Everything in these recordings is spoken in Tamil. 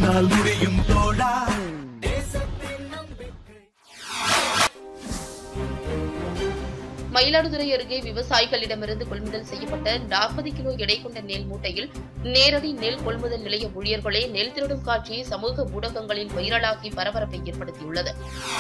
உன்னால் முடியும் தோழா மயிலாடுதுறை அருகே விவசாயிகளிடமிருந்து கொள்முதல் செய்யப்பட்ட நாற்பது கிலோ எடை கொண்ட நெல் மூட்டையில் நேரடி நெல் கொள்முதல் நிலைய ஊழியர்களே நெல் திருடும் காட்சி சமூக ஊடகங்களில் வைரலாகி பரபரப்பை ஏற்படுத்தியுள்ளது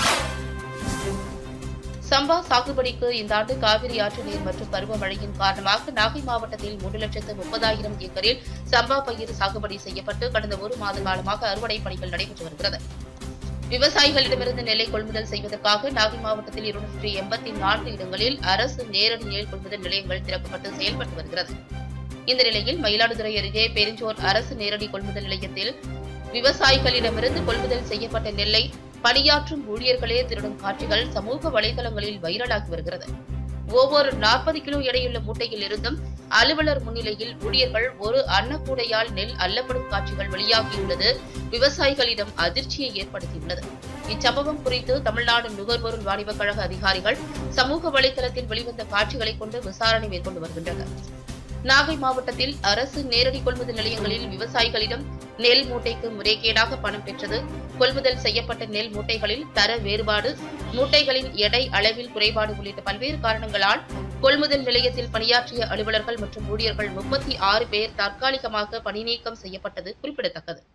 சம்பா சாகுபடிக்கு இந்த ஆண்டு காவிரி ஆற்று நீர் மற்றும் பருவமழையின் காரணமாக நாகை மாவட்டத்தில் மூன்று லட்சத்து முப்பதாயிரம் ஏக்கரில் சம்பா பயிர் சாகுபடி செய்யப்பட்டு கடந்த ஒரு மாத காலமாக அறுவடை பணிகள் நடைபெற்று வருகிறது விவசாயிகளிடமிருந்து நெல்லை கொள்முதல் செய்வதற்காக நாகை மாவட்டத்தில் இருநூற்றி எண்பத்தி நான்கு இடங்களில் அரசு நேரடி நெல் கொள்முதல் நிலையங்கள் திறக்கப்பட்டு செயல்பட்டு வருகிறது இந்த நிலையில் மயிலாடுதுறை அருகே பெருஞ்சோர் அரசு நேரடி கொள்முதல் நிலையத்தில் விவசாயிகளிடமிருந்து கொள்முதல் செய்யப்பட்ட நெல்லை பணியாற்றும் ஊழியர்களே திருடும் காட்சிகள் சமூக வலைதளங்களில் வைரலாகி வருகிறது ஒவ்வொரு நாற்பது கிலோ எடையுள்ள மூட்டையில் இருந்தும் அலுவலர் முன்னிலையில் ஊழியர்கள் ஒரு அன்னக்கூடையால் நெல் அள்ளப்படும் காட்சிகள் வெளியாகியுள்ளது விவசாயிகளிடம் அதிர்ச்சியை ஏற்படுத்தியுள்ளது இச்சம்பவம் குறித்து தமிழ்நாடு நுகர்பொருள் வாணிபக் கழக அதிகாரிகள் சமூக வலைதளத்தில் வெளிவந்த காட்சிகளை கொண்டு விசாரணை மேற்கொண்டு வருகின்றனர் நாகை மாவட்டத்தில் அரசு நேரடி கொள்முதல் நிலையங்களில் விவசாயிகளிடம் நெல் மூட்டைக்கு முறைகேடாக பணம் பெற்றது கொள்முதல் செய்யப்பட்ட நெல் மூட்டைகளில் தர வேறுபாடு மூட்டைகளின் எடை அளவில் குறைபாடு உள்ளிட்ட பல்வேறு காரணங்களால் கொள்முதல் நிலையத்தில் பணியாற்றிய அலுவலர்கள் மற்றும் ஊழியர்கள் முப்பத்தி ஆறு பேர் தற்காலிகமாக பணிநீக்கம் செய்யப்பட்டது குறிப்பிடத்தக்கது